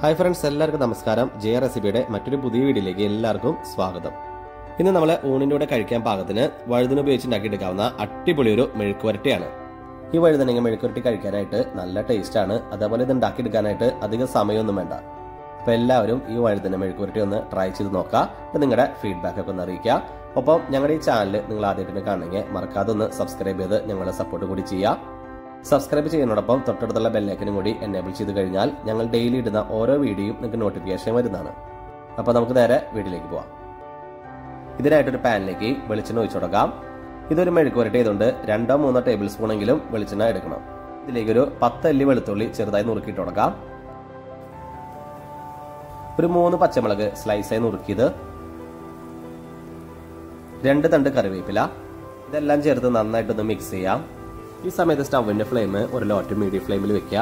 hi friends എല്ലാവർക്കും നമസ്കാരം ജയ റെസിപ്പിയുടെ മറ്റൊരു പുതിയ വീഡിയോയിലേക്ക് എല്ലാവർക്കും സ്വാഗതം ഇന്ന് നമ്മൾ ഊണിൻ്റെ കൂടെ കഴിക്കാൻ പാകത്തിന് വഴുതന ഉപയോഗിച്ച് ഉണ്ടാക്കിയെടുക്കാവുന്ന അടിപൊളി ഒരു മെഴുക്കുവരട്ടിയാണ് ഈ വഴുതനങ്ങ മെഴുക്കുവരട്ടി കഴിക്കാനായിട്ട് നല്ല ടേസ്റ്റാണ് അതേപോലെ ഇത് ഉണ്ടാക്കിയെടുക്കാനായിട്ട് അധികം സമയമൊന്നും വേണ്ട അപ്പോൾ എല്ലാവരും ഈ വഴുതന മെഴുക്കുവരട്ടി ഒന്ന് ട്രൈ ചെയ്ത് നോക്കുക അപ്പോൾ നിങ്ങളുടെ ഫീഡ്ബാക്ക് ഒക്കെ ഒന്ന് അറിയിക്കുക ഒപ്പം ഞങ്ങളുടെ ഈ ചാനൽ നിങ്ങൾ ആദ്യമായിട്ട് കാണണമെങ്കിൽ മറക്കാതെ ഒന്ന് സബ്സ്ക്രൈബ് ചെയ്ത് ഞങ്ങളെ സപ്പോർട്ട് കൂടി ചെയ്യുക സബ്സ്ക്രൈബ് ചെയ്യുന്നതോടൊപ്പം തൊട്ടടുത്തുള്ള ബെല്ലൈക്കനും കൂടി എനേബിൾ ചെയ്ത് കഴിഞ്ഞാൽ ഞങ്ങൾ ഡെയിലി ഇടുന്ന ഓരോ വീഡിയോയും നിങ്ങൾക്ക് നോട്ടിഫിക്കേഷൻ വരുന്നതാണ് അപ്പോൾ നമുക്ക് നേരെ വീഡിയോയിലേക്ക് പോവാം ഇതിനായിട്ടൊരു പാനിലേക്ക് വെളിച്ചെണ്ണ ഒഴിച്ചു കൊടുക്കാം ഇതൊരു മെഴുക്ക് വരട്ടി ചെയ്തുകൊണ്ട് രണ്ടോ മൂന്നോ ടേബിൾ സ്പൂണെങ്കിലും വെളിച്ചെണ്ണ എടുക്കണം ഇതിലേക്കൊരു പത്ത് അല്ലി വെളുത്തുള്ളി ചെറുതായി നുറുക്കിയിട്ട് കൊടുക്കാം ഒരു മൂന്ന് പച്ചമുളക് സ്ലൈസായി നുറുക്കിയത് രണ്ട് തണ്ട് കറിവേപ്പില ഇതെല്ലാം ചേർത്ത് നന്നായിട്ടൊന്ന് മിക്സ് ചെയ്യാം ഈ സമയത്ത് സ്റ്റവിന്റെ ഫ്ലെയിം ഒരു ലോ ടു മീഡിയം ഫ്ലെയിമിൽ വെക്കുക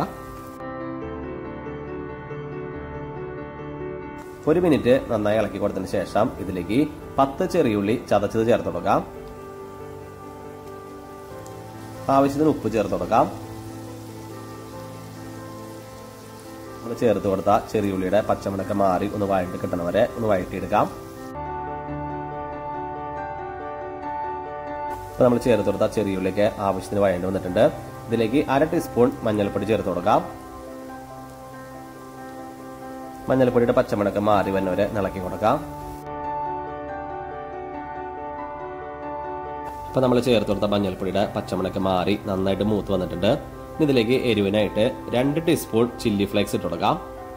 ഒരു മിനിറ്റ് നന്നായി ഇളക്കി കൊടുത്തതിന് ശേഷം ഇതിലേക്ക് പത്ത് ചെറിയുള്ളി ചതച്ചത് ചേർത്ത് കൊടുക്കാം ആവശ്യത്തിന് ഉപ്പ് ചേർത്ത് കൊടുക്കാം നമ്മൾ ചേർത്ത് കൊടുത്ത ചെറിയുള്ളിയുടെ പച്ചമുളക്കെ മാറി ഒന്ന് വഴറ്റി കിട്ടണ വരെ ഒന്ന് വഴറ്റിയെടുക്കാം ഇപ്പോൾ നമ്മൾ ചേർത്ത് കൊടുത്ത ചെറിയുള്ളിക്ക് ആവശ്യത്തിന് വഴണ്ടി വന്നിട്ടുണ്ട് ഇതിലേക്ക് അര ടീസ്പൂൺ മഞ്ഞൾപ്പൊടി ചേർത്ത് കൊടുക്കാം മഞ്ഞൾപ്പൊടിയുടെ പച്ചമണക്ക് മാറി വന്നവരെ നിളക്കി കൊടുക്കാം ഇപ്പൊ നമ്മൾ ചേർത്ത് കൊടുത്ത മഞ്ഞൾപ്പൊടിയുടെ പച്ചമണക്ക് മാറി നന്നായിട്ട് മൂത്ത് വന്നിട്ടുണ്ട് ഇതിലേക്ക് എരിവിനായിട്ട് രണ്ട് ടീസ്പൂൺ ചില്ലി ഫ്ലേക്സ് ഇട്ട് കൊടുക്കാം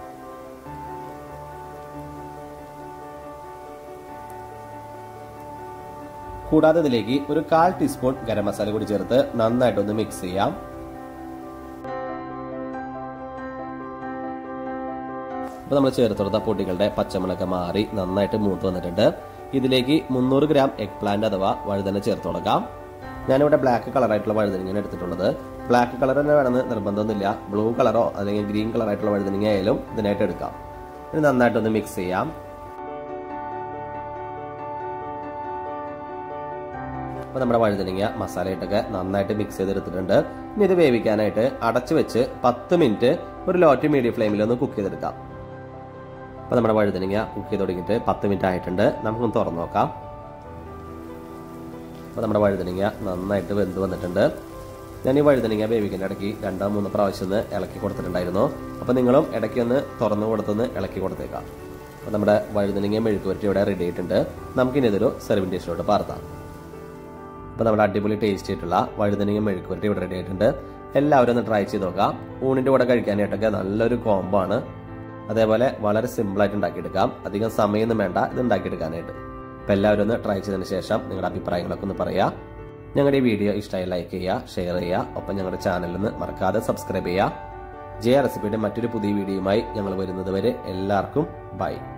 കൂടാതെ ഇതിലേക്ക് ഒരു കാൽ ടീസ്പൂൺ ഗരം മസാല കൂടി ചേർത്ത് നന്നായിട്ടൊന്ന് മിക്സ് ചെയ്യാം അപ്പോൾ നമ്മൾ ചേർത്ത് കൊടുത്ത പൊടികളുടെ പച്ചമുളക് മാറി നന്നായിട്ട് മൂത്ത് വന്നിട്ടുണ്ട് ഇതിലേക്ക് മുന്നൂറ് ഗ്രാം എഗ് പ്ലാന്റ് അഥവാ വഴുതന ചേർത്ത് കൊടുക്കാം ഞാനിവിടെ ബ്ലാക്ക് കളറായിട്ടുള്ള വഴുതനങ്ങയാണ് എടുത്തിട്ടുള്ളത് ബ്ലാക്ക് കളർ തന്നെ വേണമെന്ന് നിർബന്ധമൊന്നുമില്ല ബ്ലൂ കളറോ അല്ലെങ്കിൽ ഗ്രീൻ കളറായിട്ടുള്ള വഴുതനങ്ങ ആയാലും ഇതിനായിട്ട് എടുക്കാം ഇത് നന്നായിട്ടൊന്ന് മിക്സ് ചെയ്യാം അപ്പോൾ നമ്മുടെ വഴുതനങ്ങ മസാലയിട്ടൊക്കെ നന്നായിട്ട് മിക്സ് ചെയ്തെടുത്തിട്ടുണ്ട് ഇനി ഇത് വേവിക്കാനായിട്ട് അടച്ചു വെച്ച് പത്ത് മിനിറ്റ് ഒരു ലോ ടു മീഡിയം ഫ്ലെയിമിൽ ഒന്ന് കുക്ക് ചെയ്തെടുക്കാം അപ്പോൾ നമ്മുടെ വഴുതനങ്ങ കുക്ക് ചെയ്ത് തുടങ്ങിയിട്ട് പത്ത് മിനിറ്റ് ആയിട്ടുണ്ട് നമുക്കൊന്ന് തുറന്നു നോക്കാം അപ്പോൾ നമ്മുടെ വഴുതനങ്ങ നന്നായിട്ട് വെന്ത് വന്നിട്ടുണ്ട് ഞാൻ ഈ വഴുതനങ്ങ വേവിക്കുന്ന ഇടയ്ക്ക് രണ്ടോ മൂന്നോ പ്രാവശ്യം ഒന്ന് ഇളക്കി കൊടുത്തിട്ടുണ്ടായിരുന്നു അപ്പോൾ നിങ്ങളും ഇടയ്ക്ക് ഒന്ന് തുറന്നു കൊടുത്തൊന്ന് ഇളക്കി കൊടുത്തേക്കാം അപ്പോൾ നമ്മുടെ വഴുതനങ്ങ മെഴുക്ക് വരട്ടി ഇവിടെ റെഡി ആയിട്ടുണ്ട് നമുക്കിനി ഇതൊരു സെർവിങ് ഡിഷിലോട്ട് പാർത്താം അപ്പോൾ നമ്മുടെ അടിപൊളി ടേസ്റ്റ് ആയിട്ടുള്ള വഴുതനങ്ങ മെഴുക്ക് വരട്ടി ഇവിടെ റെഡി ആയിട്ടുണ്ട് എല്ലാവരും ഒന്ന് ട്രൈ ചെയ്ത് നോക്കാം ഊണിൻ്റെ കൂടെ കഴിക്കാനായിട്ടൊക്കെ നല്ലൊരു കോംബോ ആണ് അതേപോലെ വളരെ സിമ്പിളായിട്ട് ഉണ്ടാക്കിയെടുക്കാം അധികം സമയമൊന്നും വേണ്ട ഇത് ഉണ്ടാക്കിയെടുക്കാനായിട്ട് അപ്പോൾ എല്ലാവരും ഒന്ന് ട്രൈ ചെയ്തതിന് ശേഷം നിങ്ങളുടെ അഭിപ്രായങ്ങളൊക്കെ ഒന്ന് പറയുക ഞങ്ങളുടെ ഈ വീഡിയോ ഇഷ്ടമായി ലൈക്ക് ചെയ്യുക ഷെയർ ചെയ്യുക ഒപ്പം ഞങ്ങളുടെ ചാനലിൽ നിന്ന് മറക്കാതെ സബ്സ്ക്രൈബ് ചെയ്യുക ജയ റെസിപ്പിയുടെ മറ്റൊരു പുതിയ വീഡിയോയുമായി ഞങ്ങൾ വരുന്നത് വരെ എല്ലാവർക്കും ബൈ